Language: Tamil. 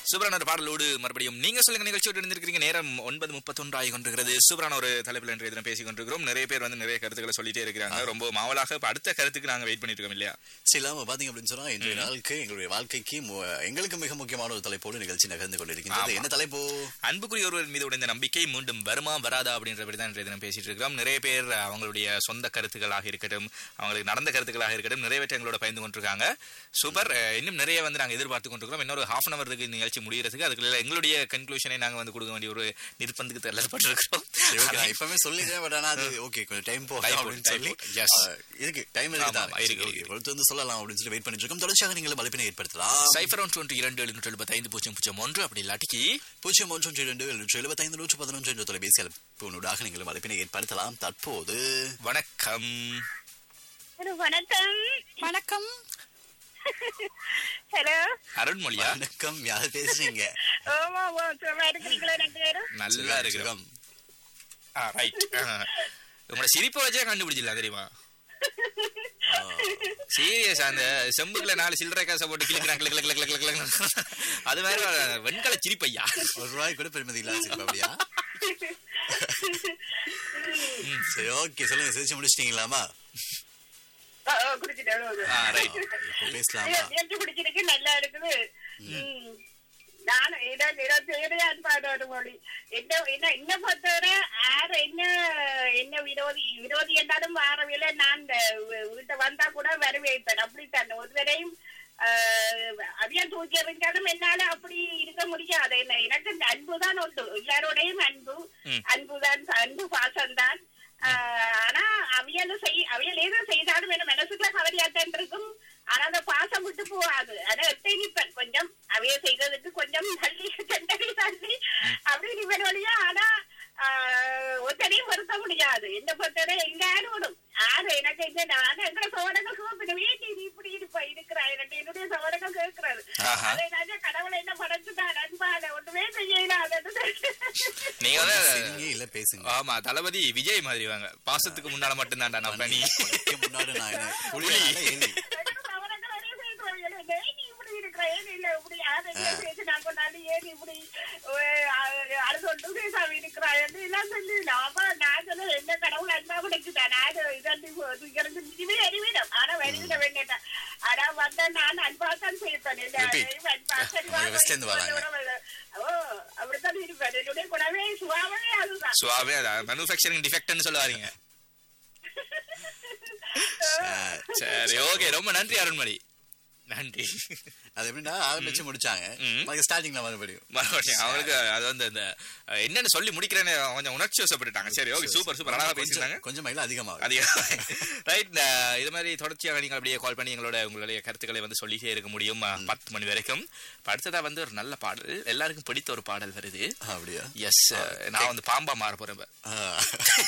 சூப்பரான ஒரு பாடலோடு மறுபடியும் நீங்க சொல்லுங்க நிகழ்ச்சியோடு இருந்திருக்கிறீங்க நேரம் ஒன்பது முப்பத்தொன்று ஆகி கொண்டிருக்கிறது சூப்பரான ஒரு தலைப்பில் இன்றைய தினம் பேசிக் கொண்டிருக்கிறோம் நிறைய பேர் வந்து நிறைய கருத்துக்களை சொல்லிட்டே இருக்கிறாங்க ரொம்ப மாவலாக இப்ப அடுத்த கருத்துக்கு நாங்க வெயிட் பண்ணிட்டு இருக்கோம் இல்லையா சிலாம பாத்தீங்க அப்படின்னு சொன்னா இன்றைய நாளுக்கு எங்களுடைய வாழ்க்கைக்கு மு- எங்களுக்கு மிக முக்கியமான ஒரு தலைப்போடு நிகழ்ச்சி நகர்ந்து கொண்டிருக்கின்றது ஆமா. என்ன தலைப்பு அன்புக்குரிய ஒருவர் மீது உடைந்த நம்பிக்கை மீண்டும் வருமா வராதா அப்படின்ற படி தான் இன்றைய தினம் பேசிட்டு இருக்கிறோம் நிறைய பேர் அவங்களுடைய சொந்த கருத்துக்களாக இருக்கட்டும் அவங்களுக்கு நடந்த கருத்துக்களாக இருக்கட்டும் நிறைவேற்ற எங்களோட பயந்து கொண்டிருக்காங்க சூப்பர் அஹ், இன்னும் நிறைய வந்து நாங்க எதிர்பார்த்து கொண்டிருக்கிறோம் இன்னொரு ஹாஃப் அன் அவர் இருக்கு நிகழ்ச்சி முடியறதுக்கு அதுக்குள்ள எங்களுடைய கன்க்ளூஷனை நாங்க வந்து கொடுக்க வேண்டிய ஒரு நிர்பந்தத்துக்கு தள்ளப்பட்டிருக்கிறோம் சரி, okay, நான் இப்பவே சொல்லிட்டேன் பட் ஆனா அது ஓகே கொஞ்சம் டைம் போகும் Time அப்படின்னு போகும், சொல்லி time போகும். Yes. அஹ், இருக்கு டைம் இருக்கு ஆமா, தான் ஆமா, இருக்கு, சரி, இருக்கு. okay, பொறுத்து வந்து சொல்லலாம் அப்படின்னு சொல்லி வெயிட் பண்ணிட்டு இருக்கோம் தொடர்ச்சியாக நீங்கள் அழைப்பினை ஏற்படுத்தலாம் சைஃபர் ஒன் டுவெண்ட்டி இரண்டு எழுநூற்றி எழுபத்தி ஐந்து பூஜ்ஜியம் பூஜ்ஜியம் ஒன்று அப்படி இல்லாட்டிக்கு பூஜ்ஜியம் ஒன்று ஒன்று இரண்டு எழுநூற்றி எழுபத்தைந்து நூற்று பதினொன்று என்ற தொலைபேசி அழைப்பினூடாக நீங்கள் அழைப்பினை ஏற்படுத்தலாம் தற்போது வணக்கம் ஹலோ வணக்கம் வணக்கம் ஹலோ அருண்மொழியா வணக்கம் யார் பேசுறீங்க ஓமா ஓ சும்மா இருக்கிறீங்களா ரெண்டு பேரும் நல்லா இருக்கிறோம் ரைட் உங்களோட சிரிப்பை வச்சே கண்டுபிடிச்சிடலாம் தெரியுமா சீரியஸ் அந்த செம்புக்குள்ள நாலு சில்லறை காசை போட்டு கிழக்கிறாங்க கிளக் கிளக் கிளக் கிளக் கிளக் அது மாதிரி வெண்கல சிரிப்பையா ஒரு ரூபாய் கூட பெருமதி இல்லாத சிரிப்பு அப்படியா சரி ஓகே சொல்லுங்க சிரிச்சு முடிச்சிட்டீங்களாமா ஓ, ஓ, குடிச்சிட்டேன் ஓ, ஓ. ஆ ரைட் இப்போ பேசலாமா நீ- நீ குடிச்சிருக்கு நல்லா இருக்குது ம். நானும் இட- இட பேரே அன்பான மொழி என்ன என்ன என்ன பொறுத்தவரை யார் என்ன என்ன விரோதி விரோதி என்றாலும் வாரவில்லை நான் இந்த வீ- வீட்டை வந்தா கூட வரவேற்பேன் அப்படித்தான் ஒருவரையும் அதையா தூக்கி எறிஞ்சாலும் என்னால அப்படி இருக்க முடியாது என்ன எனக்கு இந்த அன்புதான் உண்டு எல்லாரோடையும் அன்பு ம். அன்புதான் அன்பு பாசம்தான் ஆஹ் ஆனா அவியல் செய் அவியல் ஏதோ செய்தாலும் என்ன மனசுக்குள்ள கவலையாத்தான் இருக்கும் ஆனா அந்த பாசம் விட்டு போகாது ஆனா எட்டை நிப்பேன் கொஞ்சம் அவைய செய்ததுக்கு கொஞ்சம் தள்ளி தண்டனை தள்ளி அப்படி நிப்பேன் வழியா ஆனா ஆஹ் ஒத்தனையும் வருத்த முடியாது என்ன பொறுத்தவரை எல்லாரும் விடும் ஆறு எனக்கு இந்த நான் எங்களை சோழர்கள் கேட்பேன் வீட்டு நீ இப்படி இருப்ப இருக்கிறாய் எனக்கு என்னுடைய சோழர்கள் கேட்கிறாரு ஆஹா. அதை நான் கடவுளை என்ன படைச்சுட்டான் அன்பான ஒண்ணுமே செய்யலாது நீங்க வந்து சரிங்க இல்ல பேசுங்க ஆமா தளபதி விஜய் மாதிரி வாங்க பாசத்துக்கு முன்னால மட்டும்தான்டா நான் பணி உனக்கு முன்னாடி நான் என்ன புலியா ஏனி அவங்க west ல இருந்து வராங்க. அப்படித்தான் இருப்பேன் என்னுடைய குணமே சுவாவே அதுதான் சுவாவே மேனுஃபேக்சரிங் டிஃபெக்ட்னு சொல்லுவாருங்க சரி ஓகே ரொம்ப நன்றி அருண்மொழி நன்றி அது எப்படின்னா ஆரம்பிச்சு முடிச்சாங்க ம். ஸ்டார்டிங்ல மறுபடியும் மறுபடியும் அவங்களுக்கு அது வந்து இந்த அஹ், என்னன்னு சொல்லி முடிக்கிறேன்னு கொஞ்சம் உணர்ச்சி வசப்பட்டுட்டாங்க சரி ஓகே சூப்பர் சூப்பர் அழகா பேசியிருந்தாங்க கொஞ்சம் கொஞ்சம் மயில அதிகமாகும் அதிகம் ரைட் இது மாதிரி தொடர்ச்சியாக நீங்கள் அப்படியே கால் பண்ணி எங்களோட உங்களுடைய கருத்துக்களை வந்து சொல்லிட்டே இருக்க முடியும் அஹ், பத்து மணி வரைக்கும் இப்ப அடுத்ததா வந்து ஒரு நல்ல பாடல் எல்லாருக்கும் பிடித்த ஒரு பாடல் வருது அப்படியா எஸ் நான் வந்து பாம்பா மாற போறேன் இப்ப. ஆ.